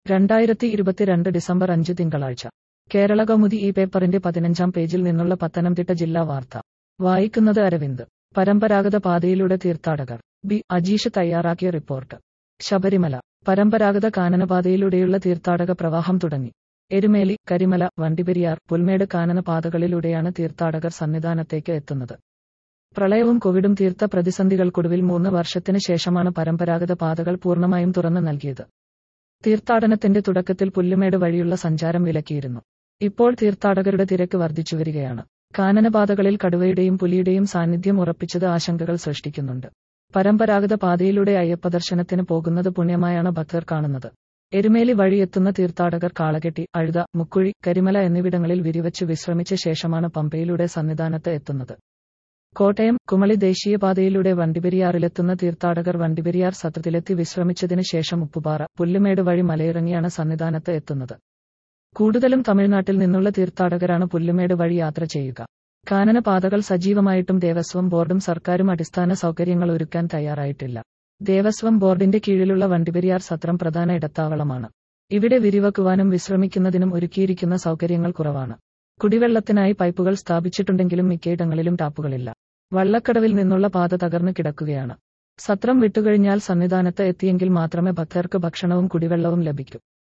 രണ്ടായിരത്തി ഇരുപത്തിരണ്ട് ഡിസംബർ അഞ്ച് തിങ്കളാഴ്ച കേരള കൗമുദി ഈ പേപ്പറിന്റെ പതിനഞ്ചാം പേജിൽ നിന്നുള്ള പത്തനംതിട്ട ജില്ലാ വാർത്ത വായിക്കുന്നത് അരവിന്ദ് പരമ്പരാഗത പാതയിലൂടെ തീർത്ഥാടകർ ബി അജീഷ് തയ്യാറാക്കിയ റിപ്പോർട്ട് ശബരിമല പരമ്പരാഗത കാനനപാതയിലൂടെയുള്ള തീർത്ഥാടക പ്രവാഹം തുടങ്ങി എരുമേലി കരിമല വണ്ടിപ്പെരിയാർ പുൽമേട് കാനന പാതകളിലൂടെയാണ് തീർത്ഥാടകർ സന്നിധാനത്തേക്ക് എത്തുന്നത് പ്രളയവും കോവിഡും തീർത്ത പ്രതിസന്ധികൾക്കൊടുവിൽ മൂന്ന് വർഷത്തിന് ശേഷമാണ് പരമ്പരാഗത പാതകൾ പൂർണ്ണമായും തുറന്നു നൽകിയത് തീർത്ഥാടനത്തിന്റെ തുടക്കത്തിൽ പുല്ലുമേട് വഴിയുള്ള സഞ്ചാരം വിലക്കിയിരുന്നു ഇപ്പോൾ തീർത്ഥാടകരുടെ തിരക്ക് വർദ്ധിച്ചുവരികയാണ് കാനനപാതകളിൽ കടുവയുടെയും പുലിയുടെയും സാന്നിധ്യം ഉറപ്പിച്ചത് ആശങ്കകൾ സൃഷ്ടിക്കുന്നുണ്ട് പരമ്പരാഗത പാതയിലൂടെ അയ്യപ്പദർശനത്തിന് പോകുന്നത് പുണ്യമായാണ് ഭക്തർ കാണുന്നത് എരുമേലി വഴി എത്തുന്ന തീർത്ഥാടകർ കാളകെട്ടി അഴുത മുക്കുഴി കരിമല എന്നിവിടങ്ങളിൽ വിരിവച്ച് വിശ്രമിച്ച ശേഷമാണ് പമ്പയിലൂടെ സന്നിധാനത്ത് എത്തുന്നത് കോട്ടയം കുമളി ദേശീയപാതയിലൂടെ വണ്ടിപ്പെരിയാറിലെത്തുന്ന തീർത്ഥാടകർ വണ്ടിപ്പെരിയാർ സത്രത്തിലെത്തി വിശ്രമിച്ചതിന് ശേഷം ഉപ്പുപാറ പുല്ലുമേട് വഴി മലയിറങ്ങിയാണ് സന്നിധാനത്ത് എത്തുന്നത് കൂടുതലും തമിഴ്നാട്ടിൽ നിന്നുള്ള തീർത്ഥാടകരാണ് പുല്ലുമേട് വഴി യാത്ര ചെയ്യുക കാനന പാതകൾ സജീവമായിട്ടും ദേവസ്വം ബോർഡും സർക്കാരും അടിസ്ഥാന സൗകര്യങ്ങൾ ഒരുക്കാൻ തയ്യാറായിട്ടില്ല ദേവസ്വം ബോർഡിന്റെ കീഴിലുള്ള വണ്ടിപ്പെരിയാർ സത്രം പ്രധാന ഇടത്താവളമാണ് ഇവിടെ വിരിവക്കുവാനും വിശ്രമിക്കുന്നതിനും ഒരുക്കിയിരിക്കുന്ന സൗകര്യങ്ങൾ കുറവാണ് കുടിവെള്ളത്തിനായി പൈപ്പുകൾ സ്ഥാപിച്ചിട്ടുണ്ടെങ്കിലും മിക്കയിടങ്ങളിലും ടാപ്പുകളില്ല വള്ളക്കടവിൽ നിന്നുള്ള പാത തകർന്നു കിടക്കുകയാണ് സത്രം വിട്ടുകഴിഞ്ഞാൽ സന്നിധാനത്ത് എത്തിയെങ്കിൽ മാത്രമേ ഭക്തർക്ക് ഭക്ഷണവും കുടിവെള്ളവും ലഭിക്കൂ